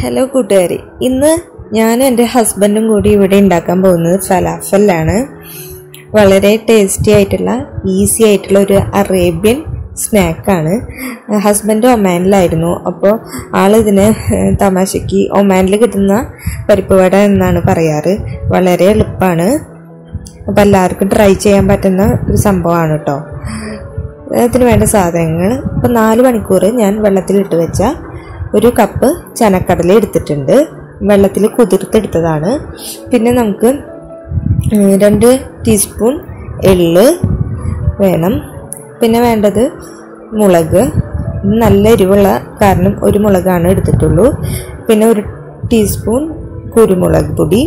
hello കൂട്ടുകാരി ഇന്ന് ഞാനും എൻ്റെ ഹസ്ബൻഡും കൂടി ഇവിടെ ഉണ്ടാക്കാൻ പോകുന്നത് ഫലാഫലാണ് വളരെ ടേസ്റ്റി ആയിട്ടുള്ള ഈസി ആയിട്ടുള്ള ഒരു അറേബ്യൻ സ്നാക്കാണ് ഹസ്ബൻഡ് ഒമാനിലായിരുന്നു അപ്പോൾ ആളിതിന് തമാശയ്ക്ക് ഒമാനിൽ കിട്ടുന്ന പരിപ്പ് വട എന്നാണ് പറയാറ് വളരെ എളുപ്പമാണ് അപ്പോൾ എല്ലാവർക്കും ട്രൈ ചെയ്യാൻ പറ്റുന്ന ഒരു സംഭവമാണ് കേട്ടോ അതിന് വേണ്ട സാധനങ്ങൾ ഇപ്പോൾ നാല് മണിക്കൂർ ഞാൻ വെള്ളത്തിലിട്ട് വെച്ച ഒരു കപ്പ് ചനക്കടല എടുത്തിട്ടുണ്ട് വെള്ളത്തിൽ കുതിർത്തെടുത്തതാണ് പിന്നെ നമുക്ക് ഉം, രണ്ട് ടീസ്പൂൺ എള്ള് വേണം പിന്നെ വേണ്ടത് മുളക് നല്ല എരിവുള്ള കാരണം ഒരു മുളകാണ് എടുത്തിട്ടുള്ളൂ പിന്നെ ഒരു ടീസ്പൂൺ കുരുമുളക് പൊടി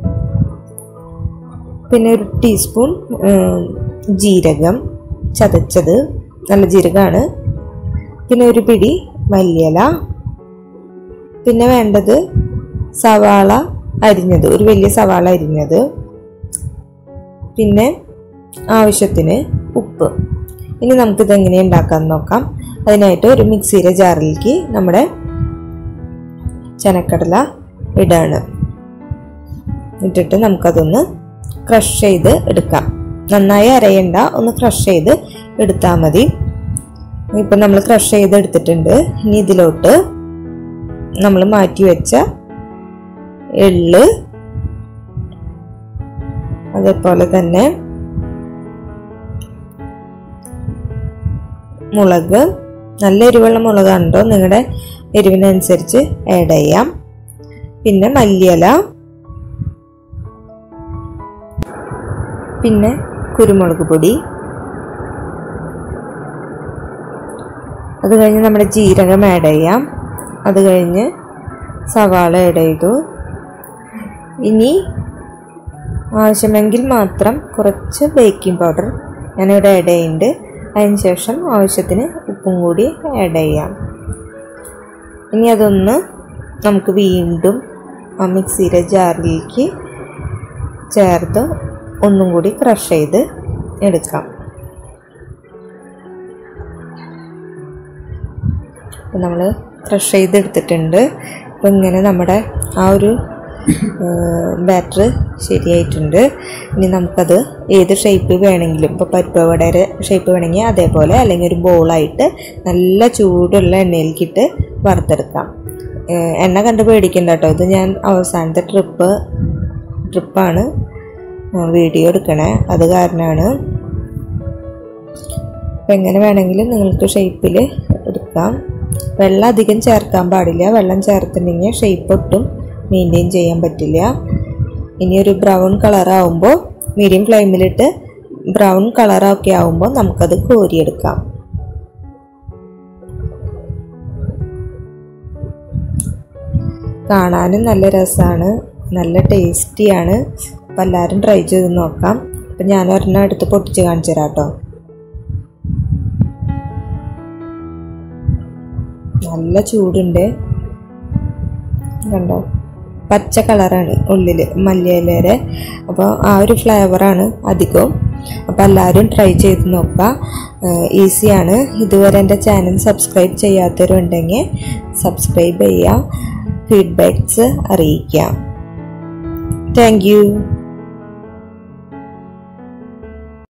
പിന്നെ ഒരു ടീസ്പൂൺ ഉം, ജീരകം ചതച്ചത് നല്ല ജീരകമാണ് പിന്നെ ഒരു പിടി മല്ലിയില പിന്നെ വേണ്ടത് സവാള അരിഞ്ഞത് ഒരു വലിയ സവാള അരിഞ്ഞത് പിന്നെ ആവശ്യത്തിന് ഉപ്പ് ഇനി നമുക്കിത് എങ്ങനെ ഉണ്ടാക്കാമെന്ന് നോക്കാം അതിനായിട്ട് ഒരു മിക്സിയുടെ ജാറിലേക്ക് നമ്മുടെ ചനക്കടല ഇടാണ് ഇട്ടിട്ട് നമുക്കതൊന്ന് ക്രഷ് ചെയ്ത് എടുക്കാം നന്നായി അരയണ്ട ഒന്ന് ക്രഷ് ചെയ്ത് എടുത്താൽ മതി ഇപ്പം നമ്മൾ ക്രഷ് ചെയ്ത് എടുത്തിട്ടുണ്ട് ഇനി ഇതിലോട്ട് നമ്മൾ മാറ്റി വെച്ച എള്ള് അതേപോലെ തന്നെ മുളക് നല്ല എരിവുള്ള മുളകാണ് കേട്ടോ നിങ്ങളുടെ എരിവിനനുസരിച്ച് ആഡ് ചെയ്യാം പിന്നെ മല്ലിയില പിന്നെ കുരുമുളക് പൊടി അത് കഴിഞ്ഞ് നമ്മുടെ ജീരകം ആഡ് ചെയ്യാം അത് കഴിഞ്ഞ് സവാള ആഡ് ചെയ്തു ഇനി ആവശ്യമെങ്കിൽ മാത്രം കുറച്ച് ബേക്കിംഗ് പൗഡർ ഞാനിവിടെ ആഡ് ചെയ്യുന്നുണ്ട് അതിന് ശേഷം ആവശ്യത്തിന് ഉപ്പും കൂടി ആഡ് ചെയ്യാം ഇനി അതൊന്ന് നമുക്ക് വീണ്ടും ആ മിക്സിയുടെ ജാറിലേക്ക് ചേർത്ത് ഒന്നും കൂടി ക്രഷ് ചെയ്ത് എടുക്കാം നമ്മൾ ക്രഷ് ചെയ്തെടുത്തിട്ടുണ്ട് അപ്പോൾ ഇങ്ങനെ നമ്മുടെ ആ ഒരു ബാറ്റർ ശരിയായിട്ടുണ്ട് ഇനി നമുക്കത് ഏത് ഷേപ്പ് വേണമെങ്കിലും ഇപ്പോൾ പരിപ്പ് വടയുടെ ഷേപ്പ് വേണമെങ്കിൽ അതേപോലെ അല്ലെങ്കിൽ ഒരു ബോളായിട്ട് നല്ല ചൂടുള്ള എണ്ണയിലേക്കിട്ട് വറുത്തെടുക്കാം ഏഹ് എണ്ണ കണ്ട് പേടിക്കണ്ട കേട്ടോ ഇത് ഞാൻ അവസാനത്തെ ട്രിപ്പ് ട്രിപ്പാണ് വീഡിയോ എടുക്കണേ അത് കാരണമാണ് അപ്പം എങ്ങനെ വേണമെങ്കിലും നിങ്ങൾക്ക് ഷേപ്പിൽ എടുക്കാം വെള്ളം അധികം ചേർക്കാൻ പാടില്ല വെള്ളം ചേർത്തിട്ടുണ്ടെങ്കിൽ ഷേപ്പ് ഒട്ടും മെയിൻറ്റെയിൻ ചെയ്യാൻ പറ്റില്ല ഇനി ഒരു ബ്രൗൺ കളറാവുമ്പോൾ മീഡിയം ഫ്ലെയിമിലിട്ട് ബ്രൗൺ കളറൊക്കെ ആവുമ്പോൾ നമുക്കത് കോരിയെടുക്കാം കാണാനും നല്ല രസമാണ് നല്ല ടേസ്റ്റിയാണ് അപ്പം എല്ലാവരും ട്രൈ ചെയ്ത് നോക്കാം അപ്പം ഞാൻ ഒരെണ്ണം എടുത്ത് പൊട്ടിച്ച് കാണിച്ചു തരാം കേട്ടോ നല്ല ചൂടുണ്ട് കണ്ടോ പച്ച കളറാണ് ഉള്ളിൽ മല്ലിയിലയുടെ അപ്പോൾ ആ ഒരു ഫ്ലേവറാണ് അധികവും അപ്പോൾ എല്ലാവരും ട്രൈ ചെയ്ത് നോക്കുക ഈസിയാണ് ഇതുവരെ എൻ്റെ ചാനൽ സബ്സ്ക്രൈബ് ചെയ്യാത്തവരുണ്ടെങ്കിൽ സബ്സ്ക്രൈബ് ചെയ്യുക ഫീഡ്ബാക്ക്സ് അറിയിക്കാം താങ്ക് യു